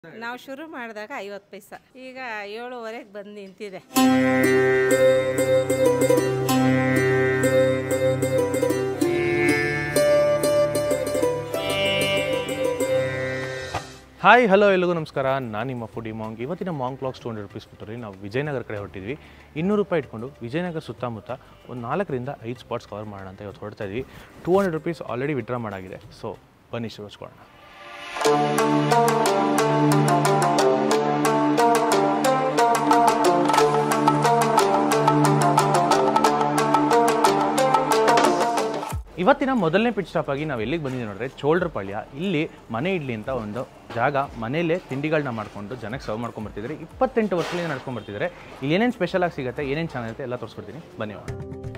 ನಾವು ಶುರು ಮಾಡಿದಾಗ ಐವತ್ತು ಪೈಸಾ ಈಗ ಏಳುವರೆಗೆ ಬಂದು ನಿಂತಿದೆ ಹಾಯ್ ಹಲೋ ಎಲ್ಲಿಗೂ ನಮಸ್ಕಾರ ನಾನು ನಿಮ್ಮ ಫುಡಿ ಮಾಂಗ್ ಇವತ್ತಿನ ಮಾಂಗ್ ಕ್ಲಾಕ್ಸ್ ಟು ಹಂಡ್ರೆಡ್ ರುಪೀಸ್ ಕೊಟ್ಟರೆ ನಾವು ವಿಜಯನಗರ ಕಡೆ ಹೊರಟಿದ್ವಿ ಇನ್ನೂರು ರೂಪಾಯಿ ಇಟ್ಕೊಂಡು ವಿಜಯನಗರ ಸುತ್ತಮುತ್ತ ಒಂದು ನಾಲ್ಕರಿಂದ ಐದು ಸ್ಪಾಟ್ಸ್ ಕವರ್ ಮಾಡೋಣ ಅಂತ ಇವತ್ತು ಹೊರಡ್ತಾ ಇದ್ವಿ two hundred rupees already withdraw ಮಾಡಾಗಿದೆ ಸೊ ಬನ್ನಿ ಶುರುಸ್ಕೊಳ್ಳೋಣ ಇವತ್ತಿನ ಮೊದಲನೇ ಪಿಟ್ ಸ್ಟಾಪ್ ಆಗಿ ನಾವು ಎಲ್ಲಿಗೆ ಬಂದಿದ್ದೀವಿ ನೋಡಿದ್ರೆ ಚೋಲ್ಡ್ರ ಪಾಳ್ಯ ಇಲ್ಲಿ ಮನೆ ಇಡ್ಲಿ ಅಂತ ಒಂದು ಜಾಗ ಮನೆಯಲ್ಲೇ ತಿಂಡಿಗಳನ್ನ ಮಾಡ್ಕೊಂಡು ಜನಕ್ಕೆ ಸರ್ವ್ ಮಾಡ್ಕೊಂಡು ಬರ್ತಿದ್ದಾರೆ ಇಪ್ಪತ್ತೆಂಟು ವರ್ಷದಿಂದ ನಡ್ಕೊಂಡು ಬರ್ತಿದ್ದಾರೆ ಇಲ್ಲಿ ಏನೇನು ಸ್ಪೆಷಲ್ ಆಗಿ ಸಿಗುತ್ತೆ ಏನೇನು ಚೆನ್ನಾಗಿರುತ್ತೆ ಎಲ್ಲ ತೋರಿಸ್ಕೊಡ್ತೀನಿ ಬನ್ನಿ ಹೋಗೋಣ.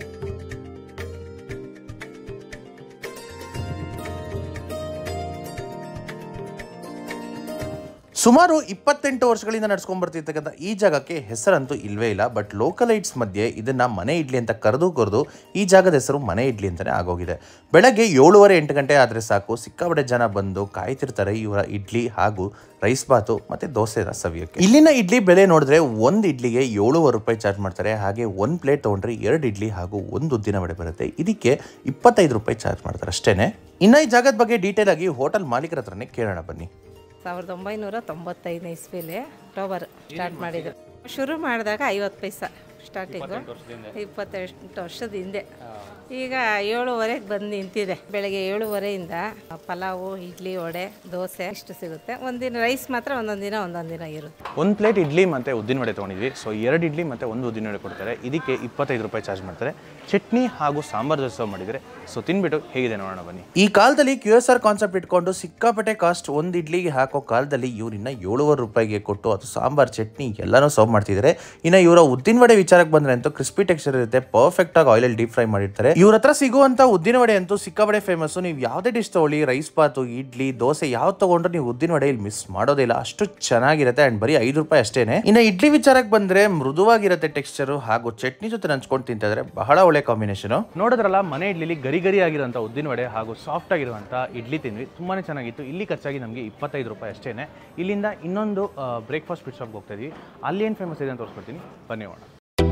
ಸುಮಾರು ಇಪ್ಪತ್ತೆಂಟು ವರ್ಷಗಳಿಂದ ನಡ್ಸ್ಕೊಂಡ್ ಬರ್ತಿರ್ತಕ್ಕಂಥ ಈ ಜಾಗಕ್ಕೆ ಹೆಸರಂತೂ ಇಲ್ವೇ ಇಲ್ಲ ಬಟ್ ಲೋಕಲೈಟ್ಸ್ ಮಧ್ಯೆ ಇದನ್ನ ಮನೆ ಇಡ್ಲಿ ಅಂತ ಕರೆದು ಕರೆದು ಈ ಜಾಗದ ಹೆಸರು ಮನೆ ಇಡ್ಲಿ ಅಂತಾನೆ ಆಗೋಗಿದೆ ಬೆಳಗ್ಗೆ ಏಳುವರೆ ಎಂಟು ಗಂಟೆ ಆದರೆ ಸಾಕು ಸಿಕ್ಕಾಪಟ್ಟೆ ಜನ ಬಂದು ಕಾಯ್ತಿರ್ತಾರೆ ಇವರ ಇಡ್ಲಿ ಹಾಗೂ ರೈಸ್ ಬಾತು ಮತ್ತೆ ದೋಸೆ ಸವಿಯಕ್ಕೆ ಇಲ್ಲಿನ ಇಡ್ಲಿ ಬೆಲೆ ನೋಡಿದ್ರೆ ಒಂದು ಇಡ್ಲಿಗೆ ಏಳುವರೆ ರೂಪಾಯಿ ಚಾರ್ಜ್ ಮಾಡ್ತಾರೆ ಹಾಗೆ ಒಂದು ಪ್ಲೇಟ್ ತೊಗೊಂಡ್ರೆ ಎರಡು ಇಡ್ಲಿ ಹಾಗೂ ಒಂದು ಉದ್ದಿನ ವಡೆ ಬರುತ್ತೆ ಇದಕ್ಕೆ ಇಪ್ಪತ್ತೈದು ರೂಪಾಯಿ ಚಾರ್ಜ್ ಮಾಡ್ತಾರೆ ಅಷ್ಟೇನೆ ಇನ್ನು ಈ ಜಾಗದ ಬಗ್ಗೆ ಡೀಟೇಲ್ ಆಗಿ ಹೋಟೆಲ್ ಮಾಲೀಕರ ಹತ್ರನೇ ಕೇಳೋಣ ಬನ್ನಿ ಸಾವಿರದ ಒಂಬೈನೂರ ತೊಂಬತ್ತೈದನೇ ಇಸ್ವಿಲಿ ಅಕ್ಟೋಬರ್ ಸ್ಟಾರ್ಟ್ ಮಾಡಿದ್ರು ಶುರು ಮಾಡಿದಾಗ ಐವತ್ತು ಪೈಸಾ ಸ್ಟಾರ್ಟಿಂಗು ಇಪ್ಪತ್ತೆಂಟು ವರ್ಷದ ಹಿಂದೆ ಈಗ ಏಳುವರೆಗೆ ಬಂದು ನಿಂತಿದೆ ಬೆಳಗ್ಗೆ ಏಳುವರೆಯಿಂದ ಪಲಾವು ಇಡ್ಲಿ ವಡೆ ದೋಸೆ ಇಷ್ಟು ಸಿಗುತ್ತೆ ಒಂದಿನ ರೈಸ್ ಮಾತ್ರ ಒಂದೊಂದು ದಿನ ಒಂದೊಂದು ದಿನ ಇರುತ್ತೆ ಒಂದು ಪ್ಲೇಟ್ ಇಡ್ಲಿ ಮತ್ತು ಉದ್ದಿನ ವಡೆ ತೊಗೊಂಡಿದ್ವಿ ಸೊ ಎರಡು ಇಡ್ಲಿ ಮತ್ತು ಒಂದು ಉದ್ದಿನ ವಡೆ ಕೊಡ್ತಾರೆ ಇದಕ್ಕೆ ಇಪ್ಪತ್ತೈದು ರೂಪಾಯಿ ಚಾರ್ಜ್ ಮಾಡ್ತಾರೆ ಚಟ್ನಿ ಹಾಗೂ ಸಾಂಬಾರ್ ದೋಸೆ ಸರ್ವ್ ಮಾಡಿದರೆ ಸೊ ತಿನ್ಬಿಟ್ಟು ಹೇಗಿದೆ ನೋಡೋಣ ಬನ್ನಿ ಈ ಕಾಲದಲ್ಲಿ ಕ್ಯೂ ಎಸ್ ಆರ್ ಕಾನ್ಸೆಪ್ಟ್ ಇಟ್ಕೊಂಡು ಸಿಕ್ಕಾಪಟ್ಟೆ ಕಾಸ್ಟ್ ಒಂದು ಇಡ್ಲಿಗೆ ಹಾಕೋ ಕಾಲದಲ್ಲಿ ಇವ್ರಿನ್ನ ಏಳುವರೆ ರೂಪಾಯಿಗೆ ಕೊಟ್ಟು ಅದು ಸಾಂಬಾರ್ ಚಟ್ನಿ ಎಲ್ಲನೂ ಸರ್ವ್ ಮಾಡ್ತಿದ್ದಾರೆ ಇನ್ನು ಇವರ ಉದ್ದಿನ ವಡೆ ವಿಚಾರಕ್ಕೆ ಬಂದ್ರೆ ಅಂತೂ ಕ್ರಿಸ್ಪಿ ಟೆಕ್ಸ್ಚರ್ ಇರುತ್ತೆ ಪರ್ಫೆಕ್ಟ್ ಆಗಿ ಆಯಿಲ್ ಡೀಪ್ ಫ್ರೈ ಮಾಡಿರ್ತಾರೆ ಇವ್ರ ಹತ್ರ ಸಿಗುವಂತ ಉದ್ದಿನ ವಡೆ ಅಂತೂ ಸಿಕ್ಕಾಪಟ್ಟೆ ಫೇಮಸ್ ನೀವು ಯಾವುದೇ ಡಿಶ್ ತಗೊಳ್ಳಿ ರೈಸ್ ಬಾತು ಇಡ್ಲಿ ದೋಸೆ ಯಾವ್ದು ತಗೊಂಡ್ರೆ ನೀವು ಉದ್ದಿನ ವಡೆ ಇಲ್ಲಿ ಮಿಸ್ ಮಾಡೋದಿಲ್ಲ ಅಷ್ಟು ಚೆನ್ನಾಗಿರುತ್ತೆ ಅಂಡ್ ಬರೀ ಐದು ರೂಪಾಯಿ ಅಷ್ಟೇನೆ ಇನ್ನು ಇಡ್ಲಿ ವಿಚಾರಕ್ಕೆ ಬಂದ್ರೆ ಮೃದುವಾಗಿರುತ್ತೆ ಟೆಕ್ಸ್ಚರ್ ಹಾಗೂ ಚಟ್ನಿ ಜೊತೆ ನಂಚ್ಕೊಂಡು ತಿಂತಿದ್ರೆ ಬಹಳ ಒಳ್ಳೆ ಕಾಂಬಿನೇಷನ್ ನೋಡಿದ್ರಲ್ಲ ಮನೆ ಇಡ್ಲಿಲಿ ಗರಿ ಗರಿ ಆಗಿರೋಂಥ ಉದ್ದಿನ ವಡೆ ಹಾಗೂ ಸಾಫ್ಟ್ ಆಗಿರುವಂಥ ಇಡ್ಲಿ ತಿಂದ್ವಿ ತುಂಬಾ ಚೆನ್ನಾಗಿತ್ತು ಇಲ್ಲಿ ಖರ್ಚಾಗಿ ನಮಗೆ ಇಪ್ಪತ್ತೈದು ರೂಪಾಯಿ ಅಷ್ಟೇ ಇಲ್ಲಿಂದ ಇನ್ನೊಂದು ಬ್ರೇಕ್ಫಾಸ್ಟ್ ಪಿಟ್ ಶಾಪ್ಗೆ ಹೋಗ್ತಾ ಇದ್ವಿ ಅಲ್ಲಿ ಏನು ಫೇಮಸ್ ಇದೆ ಅಂತ ತೋರಿಸ್ಕೊಡ್ತೀನಿ ಬನ್ನಿ ಹೋಗೋಣ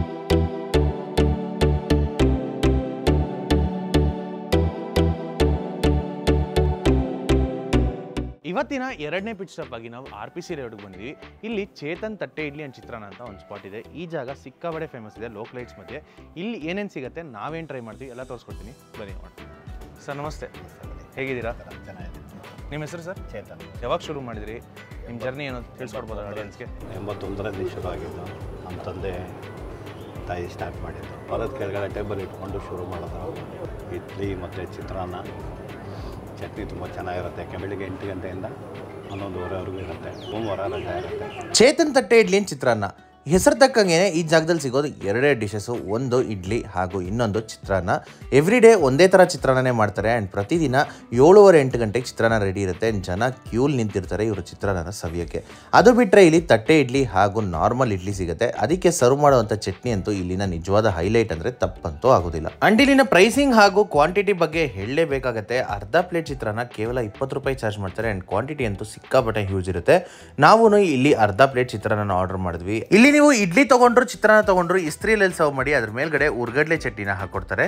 ಇವತ್ತಿನ ಎರಡನೇ ಪಿಟ್ ಸ್ಟಾಪ್ ಆಗಿ ನಾವು ಆರ್ ಪಿ ಸಿ ರೋಡ್ಗೆ ಬಂದ್ವಿ ಇಲ್ಲಿ ಚೇತನ್ ತಟ್ಟೆ ಇಡ್ಲಿ ಅಂಡ್ ಚಿತ್ರಾನ್ನ ಅಂತ ಒಂದು ಸ್ಪಾಟ್ ಇದೆ ಈ ಜಾಗ ಸಿಕ್ಕಾಬಡೆ ಫೇಮಸ್ ಇದೆ ಲೋಕಲೈಟ್ಸ್ ಮಧ್ಯೆ ಇಲ್ಲಿ ಏನೇನು ಸಿಗುತ್ತೆ ನಾವೇನು ಟ್ರೈ ಮಾಡ್ತೀವಿ ಎಲ್ಲ ತೋರಿಸ್ಕೊಡ್ತೀನಿ ಬನ್ನಿ ನೋಡೋಣ ಸರ್ ನಮಸ್ತೆ ಹೇಗಿದ್ದೀರಾ ನಿಮ್ಮ ಹೆಸರು ಸರ್ ಚೇತನ್ ಯಾವಾಗ ಶುರು ಮಾಡಿದ್ರಿ ನಿಮ್ಮ ಜರ್ನಿ ಏನೋ ತಿಳಿಸ್ಕೊಡ್ಬೋದಾ ಆಡಿಯನ್ಸ್ಗೆ ಎಂಬತ್ತೊಂದರಲ್ಲಿ ಶುರು ಆಗಿದ್ದು ನಮ್ಮ ತಂದೆ ತಾಯಿ ಸ್ಟಾರ್ಟ್ ಮಾಡಿದ್ದು ಹೊಲದ ಕೆಳಗಡೆ ಟೇಬಲ್ ಇಟ್ಕೊಂಡು ಶುರು ಮಾಡಿದ್ರು ಇಡ್ಲಿ ಮತ್ತು ಚಿತ್ರಾನ್ನ ಚಟ್ನಿ ತುಂಬ ಚೆನ್ನಾಗಿರುತ್ತೆ ಯಾಕೆ ಬೆಳಿಗ್ಗೆ ಎಂಟು ಗಂಟೆಯಿಂದ ಹನ್ನೊಂದುವರೆವರೆಗೂ ಇರುತ್ತೆ ಸೋಮವಾರ ರಜೆ ಇರುತ್ತೆ ಚೇತನ್ ತಟ್ಟೆ ಇಡ್ಲಿ ಅಂತ ಚಿತ್ರಾನ್ನ ಹೆಸರು ತಕ್ಕಂಗೆ ಈ ಜಾಗದಲ್ಲಿ ಸಿಗೋದು ಎರಡೇ ಡಿಶಸ್ಸು ಒಂದು ಇಡ್ಲಿ ಹಾಗೂ ಇನ್ನೊಂದು ಚಿತ್ರಾನ್ನ ಎವ್ರಿ ಡೇ ಒಂದೇ ಥರ ಚಿತ್ರಾನ್ನನೇ ಮಾಡ್ತಾರೆ ಆ್ಯಂಡ್ ಪ್ರತಿದಿನ ಏಳುವರೆ ಎಂಟು ಗಂಟೆಗೆ ಚಿತ್ರಾನ್ನ ರೆಡಿ ಇರುತ್ತೆ and ಜನ ಕ್ಯೂಲ್ ನಿಂತಿರ್ತಾರೆ ಇವರು ಚಿತ್ರಾನ್ನ ಸವಿಯೋಕ್ಕೆ ಅದು ಬಿಟ್ಟರೆ ಇಲ್ಲಿ ತಟ್ಟೆ ಇಡ್ಲಿ ಹಾಗೂ ನಾರ್ಮಲ್ ಇಡ್ಲಿ ಸಿಗುತ್ತೆ ಅದಕ್ಕೆ ಸರ್ವ್ ಮಾಡುವಂಥ ಚಟ್ನಿ ಅಂತೂ ಇಲ್ಲಿನ ನಿಜವಾದ ಹೈಲೈಟ್ ಅಂದರೆ ತಪ್ಪಂತೂ ಆಗೋದಿಲ್ಲ ಅಂಡ್ ಇಲ್ಲಿನ ಪ್ರೈಸಿಂಗ್ ಹಾಗೂ ಕ್ವಾಂಟಿಟಿ ಬಗ್ಗೆ ಹೇಳಲೇಬೇಕಾಗತ್ತೆ ಅರ್ಧ ಪ್ಲೇಟ್ ಚಿತ್ರಾನ್ನ ಕೇವಲ ಇಪ್ಪತ್ತು ರೂಪಾಯಿ ಚಾರ್ಜ್ ಮಾಡ್ತಾರೆ ಆ್ಯಂಡ್ ಕ್ವಾಂಟಿಟಿ ಅಂತೂ ಸಿಕ್ಕಾಪಟ್ಟೆ ಹ್ಯೂಜ್ ಇರುತ್ತೆ ನಾವು ಇಲ್ಲಿ ಅರ್ಧ ಪ್ಲೇಟ್ ಚಿತ್ರಾನ್ನ ಆರ್ಡರ್ ಮಾಡಿದ್ವಿ ಇಲ್ಲಿ ನೀವು ಇಡ್ಲಿ ತಗೊಂಡ್ರು ಚಿತ್ರಾನ್ನ ತಗೊಂಡ್ರು ಇಸ್ತ್ರಿಯಲ್ಲಿ ಸರ್ವ್ ಮಾಡಿ ಅದ್ರ ಮೇಲ್ಗಡೆ ಉರ್ಗಡ್ಲೆ ಚಟ್ನಿನ ಹಾಕೊಡ್ತಾರೆ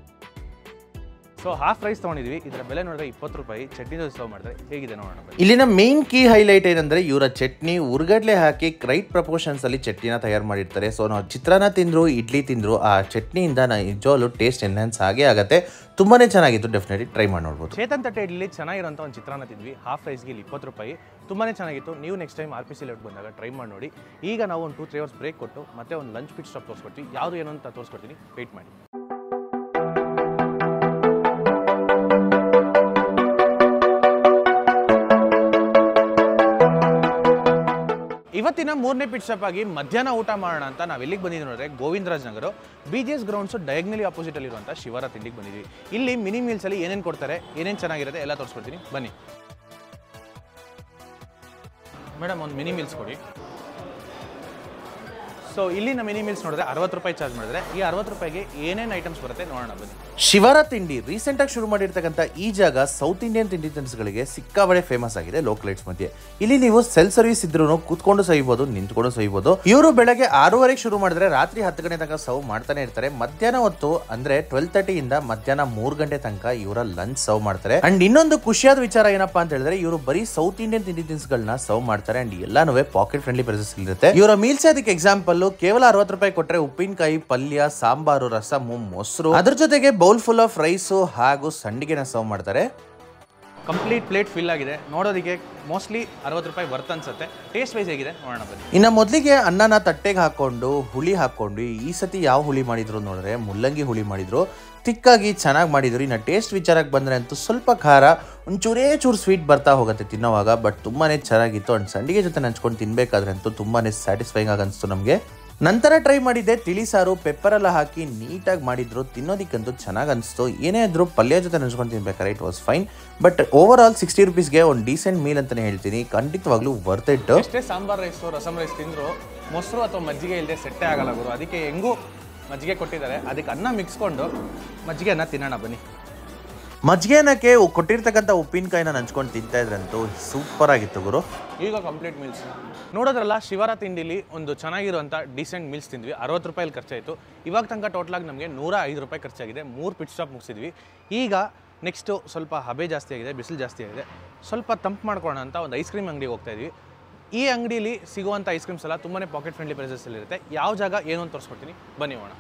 ಸೊ ಹಾಫ್ ರೈಸ್ ತೊಗೊಂಡಿದ್ವಿ ಇದರ ಬೆಲೆ ನೋಡಿದ್ರೆ ಇಪ್ಪತ್ತು ರೂಪಾಯಿ ಚಟ್ನಿ ದೋಸೆ ಸರ್ವ್ ಮಾಡಿದ್ರೆ ಹೇಗಿದೆ ನೋಡೋಣ ಬನ್ನಿ ಇಲ್ಲಿನ ಮೇನ್ ಕೀ ಹೈಲೈಟ್ ಏನಂದ್ರೆ ಇವರ ಚಟ್ನಿ ಉರ್ಗಡ್ಲೆ ಹಾಕಿ ರೈಟ್ ಪ್ರಪೋರ್ಷನ್ಸ್ ಅಲ್ಲಿ ಚಟ್ನಿನ ತಯಾರು ಮಾಡಿರ್ತಾರೆ ಸೊ ನಾವು ಚಿತ್ರಾನ್ನ ತಿಂದ್ರು ಇಡ್ಲಿ ತಿಂದ್ರು ಆ ಚಟ್ನಿಯಿಂದ ನಿಜವಾಗ್ಲೂ ಟೇಸ್ಟ್ ಎನ್ಹಾನ್ಸ್ ಆಗೇ ಆಗತ್ತೆ ತುಂಬಾನೇ ಚೆನ್ನಾಗಿತ್ತು ಡೆಫಿನೆಟ್ಲಿ ಟ್ರೈ ಮಾಡಿ ನೋಡ್ಬೋದು ಚೇತನ್ ತಟ್ಟೆ ಇಡ್ಲಿ ಚೆನ್ನಾಗಿರೋಂಥ ಒಂದು ಚಿತ್ರಾನ್ನ ತಿಂದ್ವಿ ಹಾಫ್ ರೈಸ್ಗೆ ಇಲ್ಲಿ ಇಪ್ಪತ್ತು ರೂಪಾಯಿ ತುಂಬಾ ಚೆನ್ನಾಗಿತ್ತು ನೀವು next time R P C layout ಬಂದಾಗ ಟ್ರೈ ಮಾಡಿ ನೋಡಿ ಈಗ ನಾವು ಒಂದು ಟೂ ತ್ರೀ ಅವರ್ಸ್ ಬ್ರೇಕ್ ಕೊಟ್ಟು ಮತ್ತೆ ಒಂದು ಲಂಚ್ ಪಿಟ್ ಸ್ಟಾಪ್ ತೋರಿಸ್ಕೊಡ್ತೀವಿ ಯಾವುದು ಏನು ಅಂತ ತೋರಿಸ್ಕೊಡ್ತೀನಿ ವೆಯ್ಟ್ ಮಾಡಿ ಇವತ್ತಿನ ಮೂರನೇ ಪಿಟ್ ಸ್ಟಾಪ್ ಆಗಿ ಮಧ್ಯಾಹ್ನ ಊಟ ಮಾಡೋಣ ಅಂತ ನಾವು ಎಲ್ಲಿಗೆ ಬಂದಿದ್ದೀವಿ ನೋಡಿದ್ರೆ Govindaraj Nagar B G S grounds diagonally opposite ಅಲ್ಲಿರುವಂಥ ಶಿವರ ತಿಂಡಿಗೆ ಬಂದಿದ್ವಿ ಇಲ್ಲಿ ಮಿನಿ ಮೀಲ್ಸಲ್ಲಿ ಏನೇನು ಕೊಡ್ತಾರೆ ಏನೇನು ಚೆನ್ನಾಗಿರುತ್ತೆ ಎಲ್ಲ ತೋರಿಸ್ಕೊಡ್ತೀನಿ ಬನ್ನಿ ಮೇಡಮ್ ಒಂದು ಮಿನಿ ಮೀಲ್ಸ್ ಕೊಡಿ ಸೊ ಇಲ್ಲಿನ ಮಿನಿ ಮೀಲ್ಸ್ ನೋಡಿದ್ರೆ ಅರವತ್ತು ರೂಪಾಯಿ ಚಾರ್ಜ್ ಮಾಡಿದ್ರೆ ಈ ಅರವತ್ತು ರೂಪಾಯಿಗೆ ಏನೇನು ಐಟಮ್ಸ್ ಬರುತ್ತೆ ನೋಡೋಣ ಬನ್ನಿ ಶಿವರ ತಿಂಡಿ ರೀಸೆಂಟ್ ಆಗಿ ಶುರು ಮಾಡಿರ್ತಕ್ಕಂಥ ಈ ಜಾಗ ಸೌತ್ ಇಂಡಿಯನ್ ತಿಂಡಿ ತಿನಿಸುಗಳಿಗೆ ಸಿಕ್ಕಾಬಳೆ ಫೇಮಸ್ ಆಗಿದೆ ಲೋಕಲೈಟ್ಸ್ ಮಧ್ಯೆ ಇಲ್ಲಿ ನೀವು ಸೆಲ್ ಸರ್ವಿಸ್ ಇದ್ರೂ ಕೂತ್ಕೊಂಡು ಸವಿಬಹುದು ನಿಂತ್ಕೊಂಡು ಸವಿಬಹುದು ಇವರು ಬೆಳಗ್ಗೆ ಆರೂವರೆಗೆ ಶುರು ಮಾಡಿದ್ರೆ ರಾತ್ರಿ ಹತ್ತು ಗಂಟೆ ತನಕ ಸರ್ವ್ ಮಾಡ್ತಾನೆ ಇರ್ತಾರೆ ಮಧ್ಯಾಹ್ನ ಹೊತ್ತು ಅಂದ್ರೆ ಟ್ವೆಲ್ ತರ್ಟಿ ಇಂದ ಮಧ್ಯಾಹ್ನ ಮೂರ್ ಗಂಟೆ ತನಕ ಇವರ ಲಂಚ್ ಸರ್ವ್ ಮಾಡ್ತಾರೆ ಅಂಡ್ ಇನ್ನೊಂದು ಖುಷಿಯಾದ ವಿಚಾರ ಏನಪ್ಪಾ ಅಂತ ಹೇಳಿದ್ರೆ ಇವರು ಬರೀ ಸೌತ್ ಇಂಡಿಯನ್ ತಿಂಡಿ ತಿನಿಸುಗಳನ್ನ ಸರ್ವ್ ಮಾಡ್ತಾರೆ ಅಂಡ್ ಎಲ್ಲಾನು ಪಾಕೆಟ್ ಫ್ರೆಂಡ್ಲಿ ಪ್ರೈಸಸ್ ಇರುತ್ತೆ ಇವರ ಮೀಲ್ಸ್ ಅದಕ್ಕೆ ಎಕ್ಸಾಂಪಲ್ ಕೇವಲ ಅರವತ್ತು ರೂಪಾಯಿ ಕೊಟ್ರೆ ಉಪ್ಪಿನಕಾಯಿ ಪಲ್ಯ ಸಾಂಬಾರು ರಸಮು ಮೊಸರು ಅದ್ರ ಜೊತೆಗೆ ಬೌಲ್ ಫುಲ್ ಆಫ್ ರೈಸು ಹಾಗೂ ಸಂಡಿಗೆನ ಸರ್ವ್ ಮಾಡ್ತಾರೆ ಕಂಪ್ಲೀಟ್ ಪ್ಲೇಟ್ ಫಿಲ್ ಆಗಿದೆ ನೋಡೋದಕ್ಕೆ ಮೋಸ್ಟ್ಲಿ ಅರವತ್ತು ರೂಪಾಯಿ ವರ್ತ್ ಅನ್ಸುತ್ತೆ ಟೇಸ್ಟ್ ವೈಸ್ ಹೇಗಿದೆ ನೋಡೋಣ ಬನ್ನಿ ಇನ್ನು ಮೊದಲಿಗೆ ಅನ್ನನ ತಟ್ಟೆಗೆ ಹಾಕೊಂಡು ಹುಳಿ ಹಾಕೊಂಡು ಈ ಸತಿ ಯಾವ ಹುಳಿ ಮಾಡಿದ್ರು ನೋಡಿದ್ರೆ ಮುಲ್ಲಂಗಿ ಹುಳಿ ಮಾಡಿದ್ರು ತಿಕ್ಕಾಗಿ ಚೆನ್ನಾಗಿ ಮಾಡಿದ್ರು ಇನ್ನು ಟೇಸ್ಟ್ ವಿಚಾರಕ್ಕೆ ಬಂದರೆ ಅಂತೂ ಸ್ವಲ್ಪ ಖಾರ ಒಂಚೂರೇ ಚೂರು ಸ್ವೀಟ್ ಬರ್ತಾ ಹೋಗುತ್ತೆ ತಿನ್ನೋವಾಗ ಬಟ್ ತುಂಬಾ ಚೆನ್ನಾಗಿತ್ತು ಅಂಡ್ ಸಂಡಿಗೆ ಜೊತೆ ನಂಚ್ಕೊಂಡು ತಿನ್ಬೇಕಾದ್ರೆ ಅಂತೂ ತುಂಬಾ ಸ್ಯಾಟಿಸ್ಫೈಂಗ್ ಆಗಿ ಅನಿಸ್ತು ನಮಗೆ ನಂತರ ಟ್ರೈ ಮಾಡಿದ್ದೆ ತಿಳಿ ಸಾರು ಪೆಪ್ಪರ್ ಎಲ್ಲ ಹಾಕಿ ನೀಟಾಗಿ ಮಾಡಿದ್ರು ತಿನ್ನೋದಕ್ಕಂತೂ ಚೆನ್ನಾಗಿ ಅನಿಸ್ತು ಏನೇ ಆದರೂ ಪಲ್ಯ ಜೊತೆ ನೆನೆಸ್ಕೊಂಡು ತಿನ್ಬೇಕಾದ್ರೆ it was fine but over all sixty ರುಪೀಸ್ಗೆ ಒಂದು ಡೀಸೆಂಟ್ ಮೀಲ್ ಅಂತಲೇ ಹೇಳ್ತೀನಿ ಖಂಡಿತವಾಗ್ಲೂ ವರ್ತ್ ಇಟ್ ಎಷ್ಟೇ ಸಾಂಬಾರ್ ರೈಸು ರಸಮ್ ರೈಸ್ ತಿಂದ್ರು ಮೊಸರು ಅಥವಾ ಮಜ್ಜಿಗೆ ಇಲ್ಲದೆ ಸೆಟ್ಟೇ ಆಗಲ್ಲ ಗುರು ಅದಕ್ಕೆ ಹೆಂಗೂ ಮಜ್ಜಿಗೆ ಕೊಟ್ಟಿದ್ದಾರೆ ಅದಕ್ಕೆ ಅನ್ನ ಮಿಕ್ಸ್ಕೊಂಡು ಮಜ್ಜಿಗೆ ಅನ್ನ ತಿನ್ನೋಣ ಬನ್ನಿ ಮಜ್ಜಿಗೆ ಅನ್ನಕ್ಕೆ ಕೊಟ್ಟಿರ್ತಕ್ಕಂಥ ಉಪ್ಪಿನಕಾಯಿನ ನಂಚ್ಕೊಂಡು ತಿಂತಾ ಇದ್ರಂತೂ ಸೂಪರ್ ಆಗಿತ್ತು ಗುರು ಈಗ ಕಂಪ್ಲೀಟ್ ಮೀಲ್ಸ್ ನೋಡೋದ್ರಲ್ಲ ಶಿವರ ತಿಂಡಿಲಿ ಒಂದು ಚೆನ್ನಾಗಿರುವಂಥ ಡೀಸೆಂಟ್ ಮೀಲ್ಸ್ ತಿಂದ್ವಿ ಅರವತ್ತು ರೂಪಾಯಲ್ಲಿ ಖರ್ಚಾಯಿತು ಇವಾಗ ತನಕ ಟೋಟಲಾಗಿ ನಮಗೆ ನೂರ ಐದು ರೂಪಾಯಿ ಖರ್ಚಾಗಿದೆ ಮೂರು ಪಿಟ್ ಸ್ಟಾಪ್ ಮುಗಿಸಿದ್ವಿ ಈಗ ನೆಕ್ಸ್ಟು ಸ್ವಲ್ಪ ಹಬೆ ಜಾಸ್ತಿ ಆಗಿದೆ ಬಿಸಿಲು ಜಾಸ್ತಿ ಆಗಿದೆ ಸ್ವಲ್ಪ ತಂಪು ಮಾಡ್ಕೊಳ್ಳೋಣ ಅಂತ ಒಂದು ಐಸ್ ಕ್ರೀಮ್ ಅಂಗಡಿಗೆ ಹೋಗ್ತಾ ಇದ್ವಿ ಈ ಅಂಗಡಿಲಿ ಸಿಗುವಂಥ ಐಸ್ ಕ್ರೀಮ್ಸ್ ಎಲ್ಲ ತುಂಬಾ ಪಾಕೆಟ್ ಫ್ರೆಂಡ್ಲಿ ಪ್ರೈಸಸ್ಸಲ್ಲಿ ಇರುತ್ತೆ ಯಾವ ಜಾಗ ಏನು ಅಂತ ತೋರಿಸ್ಕೊಡ್ತೀನಿ ಬನ್ನಿ ಹೋಗೋಣ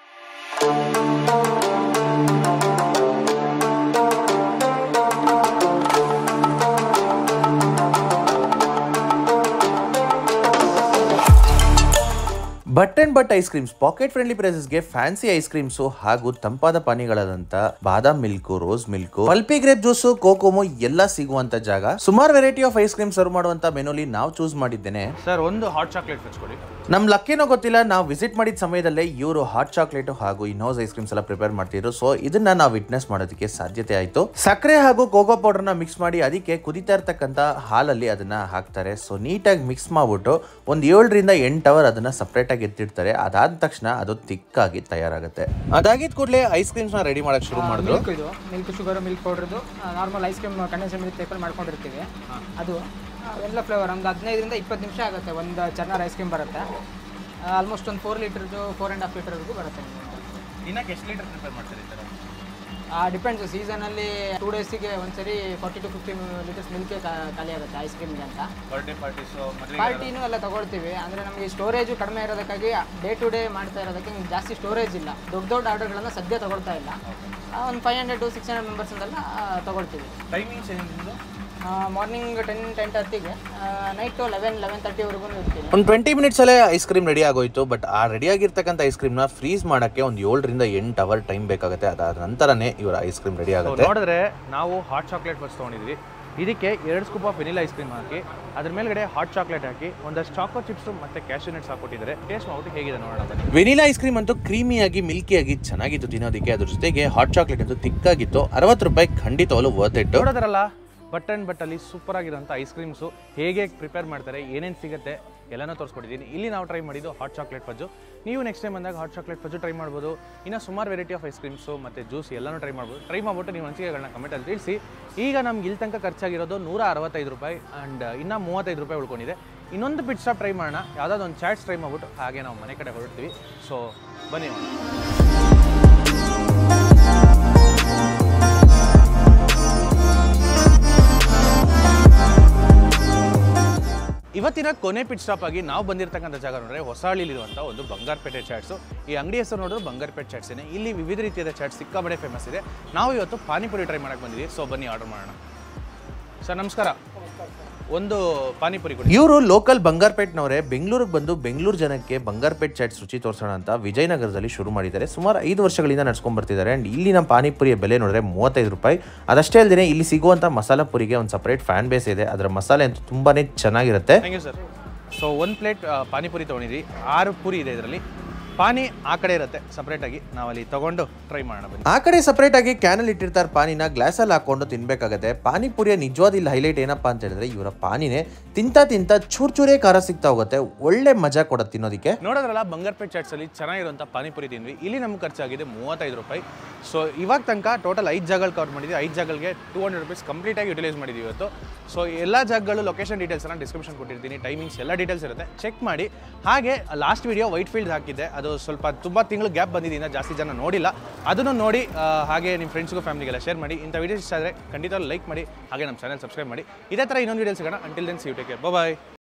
but and but ice creams pocket friendly ಪ್ರೈಸಸ್ಗೆ ಫ್ಯಾನ್ಸಿ ಐಸ್ ಕ್ರೀಮ್ಸು ಹಾಗೂ ತಂಪಾದ ಪಾನೀಯಗಳಾದಂತ badam milk rose milk pulpy grape juice ಕೋಕೋಮು ಎಲ್ಲ ಸಿಗುವಂತ ಜಾಗ ಸುಮಾರು variety of ice cream serve ಮಾಡುವಂತ ಮೆನುಲಿ ನಾವು ಚೂಸ್ ಮಾಡಿದ್ದೇನೆ ಸರ್ ಒಂದು ಹಾಟ್ ಚಾಕ್ಲೇಟ್ ಹಚ್ಕೊಡಿ ನಮ್ ಲಕ್ಕೇನೋ ಗೊತ್ತಿಲ್ಲ ನಾವು ವಿಸಿಟ್ ಮಾಡಿದ ಸಮಯದಲ್ಲೇ ಇವರು ಹಾಟ್ ಚಾಕ್ಲೇಟ್ ಹಾಗೂ ಇನೋಸ್ ಐಸ್ ಕ್ರೀಮ್ಸ್ ಎಲ್ಲ ಪ್ರಿಪೇರ್ ಮಾಡ್ತಿದ್ರು ಸೊ ಇದನ್ನ ನಾವು ವಿಟ್ನೆಸ್ ಮಾಡೋದಕ್ಕೆ ಸಾಧ್ಯತೆ ಆಯ್ತು ಸಕ್ಕರೆ ಹಾಗೂ ಕೋಕೋ ಪೌಡರ್ ನ ಮಿಕ್ಸ್ ಮಾಡಿ ಅದಕ್ಕೆ ಕುದಿತಾ ಇರ್ತಕ್ಕಂಥ ಹಾಲಲ್ಲಿ ಅದನ್ನ ಹಾಕ್ತಾರೆ ಸೊ ನೀಟಾಗಿ ಮಿಕ್ಸ್ ಮಾಡ್ಬಿಟ್ಟು ಒಂದ್ ಏಳರಿಂದ ಎಂಟು ಅವರ್ ಅದನ್ನ ಸಪ್ರೇಟ್ ಆಗಿ ಎತ್ತಿಡ್ತಾರೆ ಅದಾದ ತಕ್ಷಣ ಅದು ತಿಕ್ಕಾಗಿ ತಯಾರಾಗುತ್ತೆ ಅದಾಗಿದ್ ಕೂಡಲೇ ಐಸ್ ಕ್ರೀಮ್ಸ್ ನ ರೆಡಿ ಮಾಡಕ್ ಶುರು ಮಾಡಿದ್ರು ಮಿಲ್ಕ್ ಇದು ಮಿಲ್ಕ್ ಶುಗರ್ ಮಿಲ್ಕ್ ಪೌಡ್ರದು normal ice cream condense milk ಟೈಪಲ್ಲಿ ಮಾಡ್ಕೊಂಡಿರ್ತೀವಿ ಅದು ಆ, ಎಲ್ಲ ಫ್ಲೇವರ್ ಒಂದು ಹದಿನೈದರಿಂದ ಇಪ್ಪತ್ತು ನಿಮಿಷ ಆಗುತ್ತೆ ಒಂದು ಚರ್ನಾರ್ ಐಸ್ ಕ್ರೀಮ್ ಬರುತ್ತೆ ಆಲ್ಮೋಸ್ಟ್ ಒಂದು ಫೋರ್ ಲೀಟರ್ದು ಫೋರ್ ಆ್ಯಂಡ್ ಹಾಫ್ ಲೀಟರ್ವರೆಗೂ ಬರುತ್ತೆ ಇನ್ನಕ್ಕೆ ಎಷ್ಟು ಲೀಟರ್ ಪ್ರಿಪೇರ್ ಮಾಡ್ತಾರೆ ಸರ್ ಡಿಪೆಂಡ್ಸ್ ಸೀಸನಲ್ಲಿ ಟೂ ಡೇಸಿಗೆ ಒಂದ್ಸರಿ ಫಾರ್ಟಿ ಟು ಫಿಫ್ಟಿ ಲೀಟರ್ಸ್ ಮಿಲ್ಕೆ ಖಾಲಿ ಆಗುತ್ತೆ ಐಸ್ ಕ್ರೀಮ್ಗೆ ಅಂತ ಬರ್ಡೇ ಪಾರ್ಟೀಸು ಮದುವೆ ಪಾರ್ಟಿನೂ ಎಲ್ಲ ತಗೊಳ್ತೀವಿ ಅಂದರೆ ನಮಗೆ ಸ್ಟೋರೇಜು ಕಡಿಮೆ ಇರೋದಕ್ಕಾಗಿ ಡೇ ಟು ಡೇ ಮಾಡ್ತಾ ಇರೋದಕ್ಕೆ ನಮ್ಗೆ ಜಾಸ್ತಿ ಸ್ಟೋರೇಜ್ ಇಲ್ಲ ದೊಡ್ಡ ದೊಡ್ಡ ಆರ್ಡರ್ಗಳನ್ನು ಸದ್ಯ ತಗೊಳ್ತಾ ಇಲ್ಲ ಒಂದು five hundred to six hundred ಮೆಂಬರ್ಸಿಂದೆಲ್ಲ ತಗೊಳ್ತೀವಿ ಟೈಮಿಂಗ್ಸ್ ಏನಿದೆ ಮಾರ್ನಿಂಗ್ ಟೆನ್ ಟೆನ್ ತರ್ಟಿಗೆ ನೈಟು ಲೆವೆನ್ ಲೆವೆನ್ ತರ್ಟಿವರೆಗೂ ಇರ್ತೀನಿ ಒಂದು ಟ್ವೆಂಟಿ ಮಿನಿಟ್ಸ್ ಅಲ್ಲೇ ಐಸ್ ಕ್ರೀಮ್ ರೆಡಿ ಆಗೋಯ್ತು ಬಟ್ ಆ ರೆಡಿ ಆಗಿರ್ತಕ್ಕಂಥ ಐಸ್ ಕ್ರೀಮ್ ನ ಫ್ರೀಸ್ ಮಾಡಕ್ಕೆ ಒಂದು ಏಳರಿಂದ ಎಂಟು ಅವರ್ ಟೈಮ್ ಬೇಕಾಗುತ್ತೆ ಅದಾದ ನಂತರನೇ ಇವರ ಐಸ್ ಕ್ರೀಮ್ ರೆಡಿ ಆಗುತ್ತೆ ನೋಡಿದ್ರೆ ನಾವು ಹಾಟ್ ಚಾಕ್ಲೇಟ್ ಬಸ್ ತೊಗೊಂಡಿದ್ವಿ ಇದಕ್ಕೆ ಎರಡು scoop of vanilla ice cream ಹಾಕಿ ಅದ್ರ ಮೇಲ್ಗಡೆ ಹಾಟ್ ಚಾಕ್ಲೇಟ್ ಹಾಕಿ ಒಂದಷ್ಟು ಚಾಕೋ ಚಿಪ್ಸ್ ಮತ್ತೆ ಕ್ಯಾಶ್ಯೂ ನಟ್ಸ್ ಹಾಕೊಟ್ಟಿದ್ದಾರೆ ಟೇಸ್ಟ್ ಮಾಡ್ಬಿಟ್ಟು ಹೇಗಿದೆ ನೋಡೋಣ ಬನ್ನಿ ವೆನಿಲಾ ಐಸ್ ಕ್ರೀಮ್ ಅಂತೂ ಕ್ರೀಮಿಯಾಗಿ ಮಿಲ್ಕಿಯಾಗಿ ಚೆನ್ನಾಗಿತ್ತು ತಿನ್ನೋದಕ್ಕೆ ಅದ್ರ ಜೊತೆಗೆ ಹಾಟ್ ಚಾಕ್ಲೇಟ್ ಅಂತೂ ತಿಕ್ಕಾಗಿತ್ತು ಅರವತ್ತು ರೂಪಾಯಿ ಖಂಡಿತವಾಗ್ಲೂ ವರ್ತ್ ಇಟ್ಟು ನೋಡೋದ್ರಲ್ಲ ಬಟ್ ಆ್ಯಂಡ್ ಬಟ್ ಅಲ್ಲಿ ಸೂಪರ್ ಆಗಿರೋಂಥ ಐಸ್ ಕ್ರೀಮ್ಸು ಹೇಗೆ ಪ್ರಿಪೇರ್ ಮಾಡ್ತಾರೆ ಏನೇನು ಸಿಗುತ್ತೆ ಎಲ್ಲನೂ ತೋರಿಸ್ಕೊಟ್ಟಿದ್ದೀನಿ ಇಲ್ಲಿ ನಾವು ಟ್ರೈ ಮಾಡಿದ್ದು ಹಾಟ್ ಚಾಕ್ಲೇಟ್ ಫಜ್ಜು ನೀವು ನೆಕ್ಸ್ಟ್ ಟೈಮ್ ಬಂದಾಗ ಹಾಟ್ ಚಾಕ್ಲೇಟ್ ಫಜ್ಜು ಟ್ರೈ ಮಾಡ್ಬೋದು ಇನ್ನು ಸುಮಾರು ವೆರೈಟಿ ಆಫ್ ಐಸ್ ಕ್ರೀಮ್ಸು ಮತ್ತು ಜ್ಯೂಸ್ ಎಲ್ಲನೂ ಟ್ರೈ ಮಾಡ್ಬೋದು ಟ್ರೈ ಮಾಡ್ಬಿಟ್ಟು ನೀವು ಅನಿಸಿಕೆಗಳನ್ನ ಕಮೆಂಟಲ್ಲಿ ತಿಳಿಸಿ ಈಗ ನಮ್ಗೆ ಇಲ್ಲಿ ತನಕ ಖರ್ಚಾಗಿರೋದು ನೂರ ಅರವತ್ತೈದು ರೂಪಾಯಿ ಆ್ಯಂಡ್ ಇನ್ನೂ ಮೂವತ್ತೈದು ರೂಪಾಯಿ ಉಳ್ಕೊಂಡಿದೆ ಇನ್ನೊಂದು ಪಿಟ್ ಸ್ಟಾಪ್ ಟ್ರೈ ಮಾಡೋಣ ಯಾವುದಾದ್ರು ಒಂದು ಚಾಟ್ಸ್ ಟ್ರೈ ಮಾಡ್ಬಿಟ್ಟು ಹಾಗೆ ನಾವು ಮನೆ ಕಡೆ ಹೊರಡ್ತೀವಿ ಸೊ ಬನ್ನಿ ಮಾಡೋಣ ಇವತ್ತಿನ ಕೊನೆ ಪಿಟ್ ಸ್ಟಾಪ್ ಆಗಿ ನಾವು ಬಂದಿರತಕ್ಕಂಥ ಜಾಗ ನೋಡಿದ್ರೆ ಹೊಸಹಳ್ಳಿಲಿರುವಂಥ ಒಂದು ಬಂಗಾರಪೇಟೆ ಚಾಟ್ಸು ಈ ಅಂಗಡಿ ಹೆಸರು ನೋಡಿದ್ರೆ ಬಂಗಾರಪೇಟೆ ಚಾಟ್ಸೇನೆ ಇಲ್ಲಿ ವಿವಿಧ ರೀತಿಯಾದ ಚಾಟ್ಸ್ ಸಿಕ್ಕಾಬಡೆ ಫೇಮಸ್ ಇದೆ ನಾವು ಇವತ್ತು ಪಾನಿಪುರಿ ಟ್ರೈ ಮಾಡಕ್ಕೆ ಬಂದಿದ್ದೀವಿ ಸೊ ಬನ್ನಿ ಆರ್ಡರ್ ಮಾಡೋಣ ಸರ್ ನಮಸ್ಕಾರ ಒಂದು ಪಾನಿಪುರಿ ಕೊಡಿ ಇವರು ಲೋಕಲ್ ಬಂಗಾರಪೇಟ್ನವರೇ ಬೆಂಗಳೂರಿಗೆ ಬಂದು ಬೆಂಗಳೂರು ಜನಕ್ಕೆ ಬಂಗಾರಪೇಟ್ ಚಾಟ್ಸ್ ರುಚಿ ತೋರಿಸೋಣ ಅಂತ ವಿಜಯನಗರದಲ್ಲಿ ಶುರು ಮಾಡಿದ್ದಾರೆ ಸುಮಾರು ಐದು ವರ್ಷಗಳಿಂದ ನಡ್ಸ್ಕೊಂಡ್ ಬರ್ತಿದ್ದಾರೆ ಅಂಡ್ ಇಲ್ಲಿನ ಪಾನಿಪುರಿಯ ಬೆಲೆ ನೋಡಿದ್ರೆ ಮೂವತ್ತೈದು ರೂಪಾಯಿ ಅದಷ್ಟೇ ಅಲ್ಲದೆ ಇಲ್ಲಿ ಸಿಗುವಂಥ ಮಸಾಲ ಪುರಿಗೆ ಒಂದು ಸಪರೇಟ್ ಫ್ಯಾನ್ ಬೇಸ್ ಇದೆ ಅದರ ಮಸಾಲೆ ಅಂತೂ ತುಂಬಾನೇ ಚೆನ್ನಾಗಿರುತ್ತೆ ಥ್ಯಾಂಕ್ ಯು ಸರ್ ಸೊ ಒಂದು ಪ್ಲೇಟ್ ಪಾನಿಪುರಿ ತೊಗೊಂಡಿದ್ರಿ ಆರು ಪುರಿ ಇದೆ ಇದರಲ್ಲಿ ಪಾನಿ ಆ ಕಡೆ ಇರುತ್ತೆ ಸಪ್ರೇಟಾಗಿ ನಾವಲ್ಲಿ ತೊಗೊಂಡು ಟ್ರೈ ಮಾಡೋಣ ಬನ್ನಿ ಆ ಕಡೆ ಸಪ್ರೇಟ್ ಆಗಿ ಕ್ಯಾನಲ್ಲಿ ಇಟ್ಟಿರ್ತಾರೆ ಪಾನಿನ ಗ್ಲಾಸಲ್ಲಿ ಹಾಕೊಂಡು ತಿನ್ಬೇಕಾಗತ್ತೆ ಪಾನಿಪುರಿಯ ನಿಜವಾದ ಇಲ್ಲಿ ಹೈಲೈಟ್ ಏನಪ್ಪಾ ಅಂತ ಹೇಳಿದ್ರೆ ಇವರ ಪಾನಿನೇ ತಿಂತ ತಿಂತ ಚೂರ್ ಚೂರೇ ಖಾರ ಸಿಗ್ತಾ ಹೋಗುತ್ತೆ ಒಳ್ಳೆ ಮಜಾ ಕೊಡುತ್ತೆ ತಿನ್ನೋದಕ್ಕೆ ನೋಡೋದ್ರಲ್ಲ ಬಂಗಾರಪೇಟ್ ಚಾಟ್ಸಲ್ಲಿ ಚೆನ್ನಾಗಿರುವಂಥ ಪಾನಿಪುರಿ ತಿಂದ್ವಿ ಇಲ್ಲಿ ನಮ್ಗೆ ಖರ್ಚಾಗಿದೆ ಮೂವತ್ತೈದು ರೂಪಾಯಿ ಸೊ ಇವಾಗ ತನಕ ಟೋಟಲ್ ಐದು ಜಾಗಗಳು ಕವರ್ ಮಾಡಿದ್ವಿ ಐದು ಜಾಗಗಳಿಗೆ ಟೂ ಹಂಡ್ರೆಡ್ ರುಪೀಸ್ ಕಂಪ್ಲೀಟಾಗಿ ಯುಟಿಲೈಸ್ ಮಾಡಿದ್ದೀವಿ ಇವತ್ತು ಸೊ ಎಲ್ಲ ಜಾಗಗಳು ಲೊಕೇಶನ್ ಡೀಟೇಲ್ಸ್ನ ಡಿಸ್ಕ್ರಿಪ್ಷನ್ ಕೊಟ್ಟಿರ್ತೀನಿ ಟೈಮಿಂಗ್ಸ್ ಎಲ್ಲ ಡೀಟೇಲ್ಸ್ ಇರುತ್ತೆ ಚೆಕ್ ಮಾಡಿ ಹಾಗೆ ಲಾಸ್ಟ್ ವಿಡಿಯೋ ವೈಟ್ ಫೀಲ್ಡ್ ಹಾಕಿದ್ದೆ ಅದು ಸ್ವಲ್ಪ ತುಂಬ ತಿಂಗಳು ಗ್ಯಾಪ್ ಬಂದಿದ್ದೀನಿ ಜಾಸ್ತಿ ಜನ ನೋಡಿಲ್ಲ ಅದನ್ನು ನೋಡಿ ಆ, ಹಾಗೆ ನಿಮ್ಮ ಫ್ರೆಂಡ್ಸ್ಗೂ ಫ್ಯಾಮಿಲಿಗೆಲ್ಲ ಶೇರ್ ಮಾಡಿ ಇಂಥ ವೀಡಿಯೋಸ್ ಇಷ್ಟ ಆದರೆ ಖಂಡಿತ ಲೈಕ್ ಮಾಡಿ ಹಾಗೆ ನಮ್ಮ ಚಾನಲ್ ಸಬ್ಸ್ಕ್ರೈಬ್ ಮಾಡಿ ಇದೇ ಥರ ಇನ್ನೊಂದು ವೀಡಿಯೋ ಸಿಗೋಣ until then see you take bye